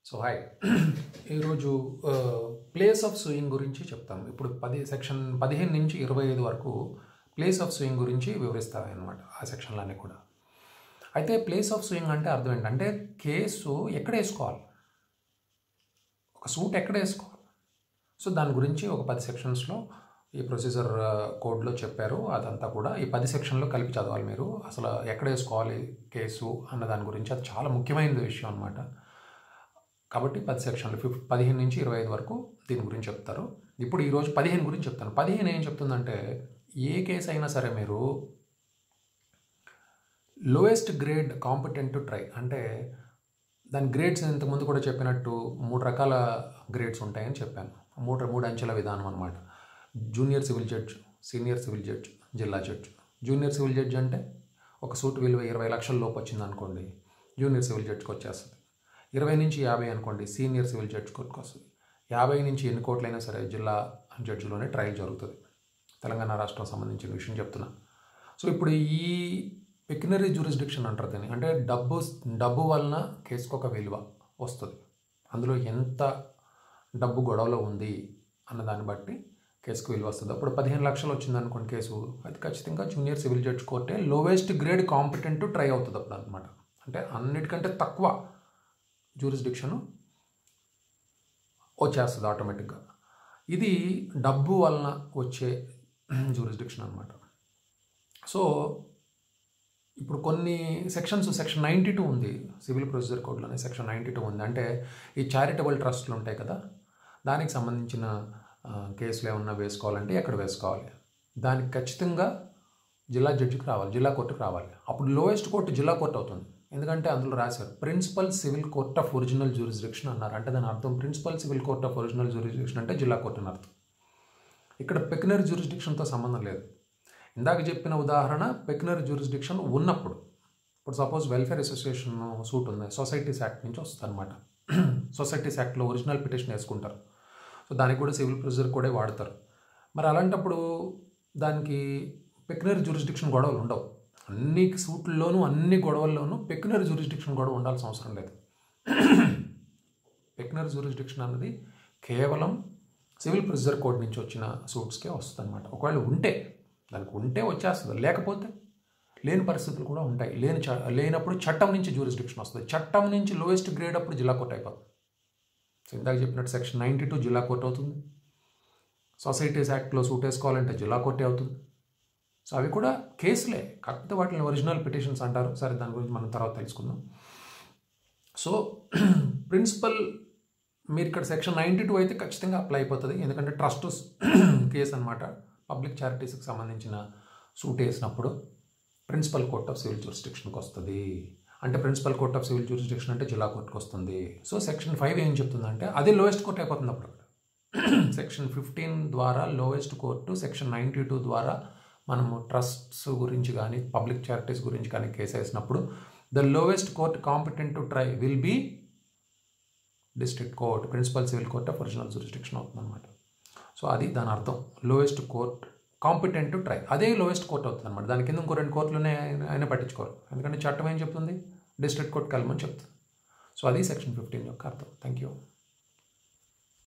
so hi ఈరోజు place of suing గురించి చెప్తాను ఇప్పుడు పది సెక్షన్ పదిహేను నుంచి ఇరవై ఐదు వరకు ప్లేస్ ఆఫ్ సూయింగ్ గురించి వివరిస్తాను అనమాట ఆ సెక్షన్లన్నీ కూడా అయితే ప్లేస్ ఆఫ్ సూయింగ్ అంటే అర్థం ఏంటంటే కేసు ఎక్కడ వేసుకోవాలి ఒక సూట్ ఎక్కడ వేసుకోవాలి సో దాని గురించి ఒక పది సెక్షన్స్లో ఈ ప్రొసీజర్ కోడ్లో చెప్పారు అదంతా కూడా ఈ పది సెక్షన్లో కలిపి చదవాలి మీరు అసలు ఎక్కడ వేసుకోవాలి కేసు అన్న దాని గురించి అది చాలా ముఖ్యమైన విషయం అనమాట కాబట్టి పది సెక్షన్లు ఫిఫ్ పదిహేను నుంచి ఇరవై ఐదు వరకు దీని గురించి చెప్తారు ఇప్పుడు ఈరోజు పదిహేను గురించి చెప్తాను పదిహేను ఏం చెప్తుందంటే ఏ కేసు అయినా సరే మీరు లోయెస్ట్ గ్రేడ్ కాంపిటెంట్ ట్రై అంటే దాని గ్రేడ్స్ ఇంతకుముందు కూడా చెప్పినట్టు మూడు రకాల గ్రేడ్స్ ఉంటాయని చెప్పాను మూడు మూడు అంచెల విధానం అనమాట junior civil judge senior civil judge జిల్లా జడ్జ్ జూనియర్ సివిల్ జడ్జ్ అంటే ఒక సూట్ విలువ ఇరవై లక్షల లోపు వచ్చింది అనుకోండి జూనియర్ సివిల్ జడ్జ్కి వచ్చేస్తుంది ఇరవై నుంచి యాభై అనుకోండి సీనియర్ సివిల్ జడ్జ్ కోర్టుకు వస్తుంది యాభై నుంచి ఎన్ని కోట్లైనా సరే జిల్లా జడ్జిలోనే ట్రయల్ జరుగుతుంది తెలంగాణ రాష్ట్రం సంబంధించిన విషయం చెప్తున్నా సో ఇప్పుడు ఈ పెక్యునరీ జ్యూరిస్డిక్షన్ అంటారు దీన్ని అంటే డబ్బు డబ్బు వలన కేసుకు ఒక విలువ వస్తుంది అందులో ఎంత డబ్బు గొడవలో ఉంది అన్న దాన్ని బట్టి కేసుకు విలువ వస్తుంది అప్పుడు పదిహేను లక్షలు వచ్చింది అనుకోండి కేసు అది ఖచ్చితంగా జూనియర్ సివిల్ జడ్జ్ కోర్టే లోవెస్ట్ గ్రేడ్ కాంపిటెంట్ ట్రై అవుతుంది అప్పుడు అనమాట అంటే అన్నిటికంటే తక్కువ జ్యూరిస్డిక్షను వచ్చేస్తుంది ఆటోమేటిక్గా ఇది డబ్బు వలన వచ్చే జ్యూరిస్డిక్షన్ అనమాట సో ఇప్పుడు కొన్ని సెక్షన్స్ సెక్షన్ నైంటీ టూ ఉంది సివిల్ ప్రొసీజర్ కోడ్లోనే సెక్షన్ నైంటీ టూ ఉంది అంటే ఈ చారిటబుల్ ట్రస్ట్లు ఉంటాయి కదా దానికి సంబంధించిన కేసులు ఏమన్నా వేసుకోవాలంటే ఎక్కడ వేసుకోవాలి దానికి ఖచ్చితంగా జిల్లా జడ్జికి రావాలి జిల్లా కోర్టుకు రావాలి అప్పుడు లోయెస్ట్ కోర్టు జిల్లా కోర్టు అవుతుంది ఎందుకంటే అందులో రాశారు principal civil court of original jurisdiction అన్నారు అంటే దాని అర్థం principal civil court of original jurisdiction అంటే జిల్లా కోర్టు అని అర్థం ఇక్కడ పెక్యునరీ జ్యూరిస్డిక్షన్తో సంబంధం లేదు ఇందాక చెప్పిన ఉదాహరణ పెక్యునరీ జ్యూరిస్డిక్షన్ ఉన్నప్పుడు ఇప్పుడు సపోజ్ వెల్ఫేర్ అసోసియేషన్ సూట్ ఉంది సొసైటీస్ యాక్ట్ నుంచి వస్తుంది అనమాట సొసైటీస్ యాక్ట్లో ఒరిజినల్ పిటిషన్ వేసుకుంటారు సో దానికి కూడా సివిల్ ప్రొసీజర్ కూడా వాడతారు మరి అలాంటప్పుడు దానికి పెక్యునరీ జ్యూరిస్డిక్షన్ గొడవలు ఉండవు అన్ని సూట్లలోనూ అన్ని గొడవల్లోనూ పెక్యునరీ జ్యూరిస్డిక్షన్ గొడవ ఉండాల్సిన అవసరం లేదు పెక్యునరీ జ్యూరిస్డిక్షన్ అన్నది కేవలం సివిల్ ప్రొసీజర్ కోడ్ నుంచి వచ్చిన సూట్స్కే వస్తుంది అనమాట ఒకవేళ ఉంటే దానికి ఉంటే వచ్చేస్తుంది లేకపోతే లేని పరిస్థితులు కూడా ఉంటాయి లేని చ లేనప్పుడు చట్టం నుంచి జ్యూరిస్డిక్షన్ వస్తుంది చట్టం నుంచి లోయెస్ట్ గ్రేడ్ అప్పుడు జిల్లా కోర్టు అయిపోతుంది సో ఇందాక చెప్పినట్టు సెక్షన్ నైంటీ టూ జిల్లా కోర్టు అవుతుంది సొసైటీస్ యాక్ట్లో సూట్ వేసుకోవాలంటే జిల్లా కోర్టే అవుతుంది సో అవి కూడా కేసులే కాకపోతే వాటిని ఒరిజినల్ పిటిషన్స్ అంటారు సరే దాని గురించి మనం తర్వాత తెలుసుకుందాం సో ప్రిన్సిపల్ మీరు ఇక్కడ సెక్షన్ నైంటీ టూ అయితే ఖచ్చితంగా అప్లై అయిపోతుంది ఎందుకంటే ట్రస్ట్ కేసు అనమాట పబ్లిక్ చారిటీస్కి సంబంధించిన సూట్ వేసినప్పుడు ప్రిన్సిపల్ కోర్ట్ ఆఫ్ సివిల్ జ్యూరిస్డిక్షన్కి వస్తుంది అంటే principal court of civil jurisdiction అంటే జిల్లా కోర్టుకు వస్తుంది సో సెక్షన్ ఫైవ్ ఏం చెప్తుందంటే అదే లోయెస్ట్ కోర్ట్ అయిపోతుంది అప్పుడు సెక్షన్ ఫిఫ్టీన్ ద్వారా lowest court section ninety two ద్వారా మనము ట్రస్ట్స్ గురించి కానీ పబ్లిక్ చారిటీస్ గురించి కానీ కేసు వేసినప్పుడు the lowest court competent to try will be district court principal civil court of original jurisdiction అవుతుంది అనమాట సో అది దాని అర్థం lowest court competent to try అదే లోయెస్ట్ కోర్ట్ అవుతుంది అనమాట దాని కింద ఇంకో రెండు కోర్టులోనే ఆయన పట్టించుకోరు ఎందుకంటే చట్టం ఏం చెప్తుంది డిస్ట్రిక్ట్ కోర్ట్ కలమని చెప్తుంది సో అది సెక్షన్ ఫిఫ్టీన్ యొక్క అర్థం థ్యాంక్ యూ